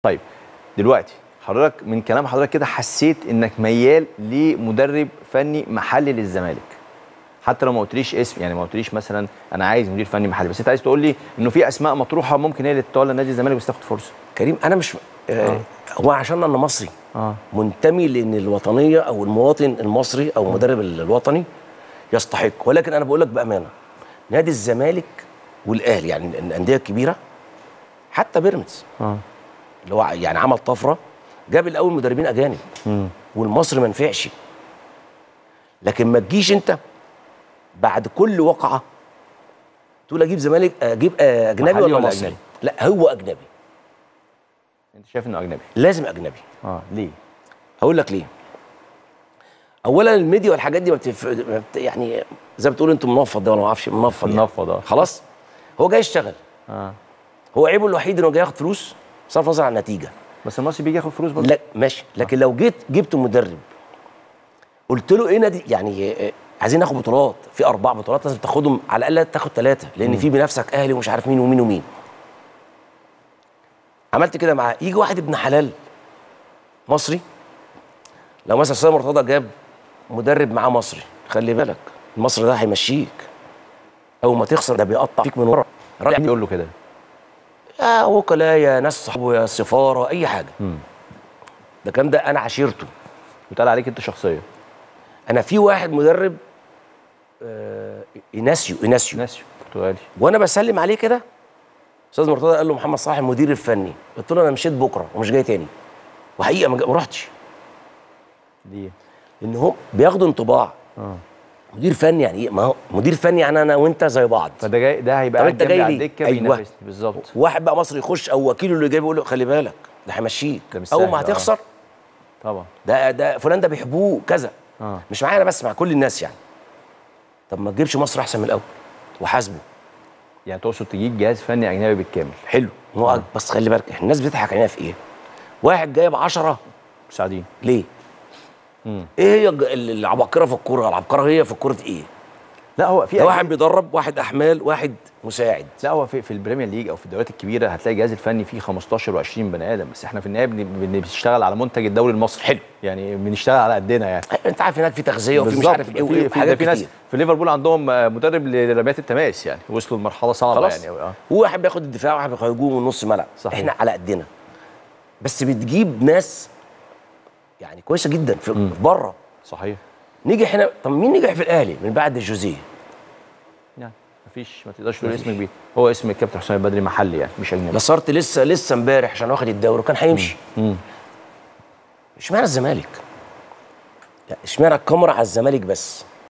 طيب دلوقتي حضرتك من كلام حضرتك كده حسيت انك ميال لمدرب فني محلي للزمالك حتى لو ما قلتليش اسم يعني ما قلتليش مثلا انا عايز مدير فني محلي بس انت عايز تقول لي انه في اسماء مطروحه ممكن هي اللي تتولى نادي الزمالك بس تاخد فرصه كريم انا مش آه. هو عشان انا مصري اه منتمي لان الوطنيه او المواطن المصري او المدرب الوطني يستحق ولكن انا بقول لك بامانه نادي الزمالك والاهلي يعني الانديه الكبيره حتى بيراميدز اه اللي هو يعني عمل طفره جاب الاول مدربين اجانب مم. والمصري ما نفعش لكن ما تجيش انت بعد كل وقعه تقول اجيب زمالك اجيب اجنبي محلي ولا, ولا مصري أجنبي؟ لا هو اجنبي انت شايف انه اجنبي لازم اجنبي اه ليه هقول لك ليه اولا الميديا والحاجات دي ما بتف... ما بت... يعني زي ما بتقول انتم منفض ده ولا ما اعرفش منفض يعني. منفض، آه. خلاص هو جاي يشتغل اه هو عيبه الوحيد انه جاي ياخد فلوس صرف نظر عن النتيجه بس المصري بيجي ياخد فلوس برضه لا ماشي لكن لو جيت جبت مدرب قلت له ايه نادي يعني آه، عايزين ناخد بطولات في اربع بطولات لازم تاخدهم على الاقل تاخد ثلاثه لان في بنفسك اهلي ومش عارف مين ومين ومين عملت كده معاه يجي واحد ابن حلال مصري لو مثلا سيد مرتضى جاب مدرب معاه مصري خلي بالك المصري ده هيمشيك اول ما تخسر ده بيقطع فيك من ورا الراجل بيقول له كده يا وكلاء يا ناس صحابه يا سفاره اي حاجه مم. ده كان ده انا عشيرته وتقال عليك انت شخصيا انا في واحد مدرب آه ايناسيو ايناسيو ناسيو برتغالي وانا بسلم عليه كده استاذ مرتضى قال له محمد صلاح المدير الفني قلت له انا مشيت بكره ومش جاي تاني وحقيقه ما جا- ما رحتش ليه ان هم بياخدوا انطباع اه مدير فني يعني ايه ما هو مدير فني يعني انا وانت زي بعض فده جاي ده هيبقى طب قاعد انت جنبي جاي على ليه؟ الدكه أيوة. بينافسني بالظبط واحد بقى مصري يخش او وكيله اللي جاي بيقول له خلي بالك ده هيمشيك ده مش اول سهل، ما آه. هتخسر طبعا ده ده فلان ده بيحبوه كذا اه مش معايا انا بس مع كل الناس يعني طب ما تجيبش مصر احسن من الاول وحاسبه يعني تقصد تجيب جهاز فني اجنبي بالكامل حلو هو بس خلي بالك الناس بتضحك علينا في ايه واحد جايب 10 مساعدين ليه مم. ايه هي الج- ال- العباقره في الكوره العبقره هي في الكوره ايه لا هو في ده أجهزة- واحد بيدرب واحد احمال واحد مساعد لا هو في, في البريمير ليج او في الدوريات الكبيره هتلاقي الجهاز الفني فيه 15 و20 بني ادم بس احنا في النهايه بن- بن- بنشتغل على منتج الدوري المصري حلو يعني بنشتغل على قدنا يعني انت عارف هناك في تغذيه وفي مش بالظبط. عارف ايه في, وايه في, حاجات في ناس كتير في ليفربول عندهم آه، مدرب لرميات التماس يعني وصلوا لمرحله صعبه خلاص يعني اه هو واحد بياخد الدفاع وواحد بياخد هجوم ونص ملعب صحيح. احنا على قدنا بس بتجيب ناس يعني كويسه جدا في بره صحيح نيجي احنا طب مين نجح في الاهلي من بعد جوزيه يعني مفيش ما تقدرش تقول اسم كبير هو اسم الكابتن حسام البدري محلي يعني مش اجنبي لاسارت لسه لسه امبارح عشان واخد الدوري وكان هيمشي مم. اشمعنى الزمالك؟ لا اشمعنى الكاميرا على الزمالك بس؟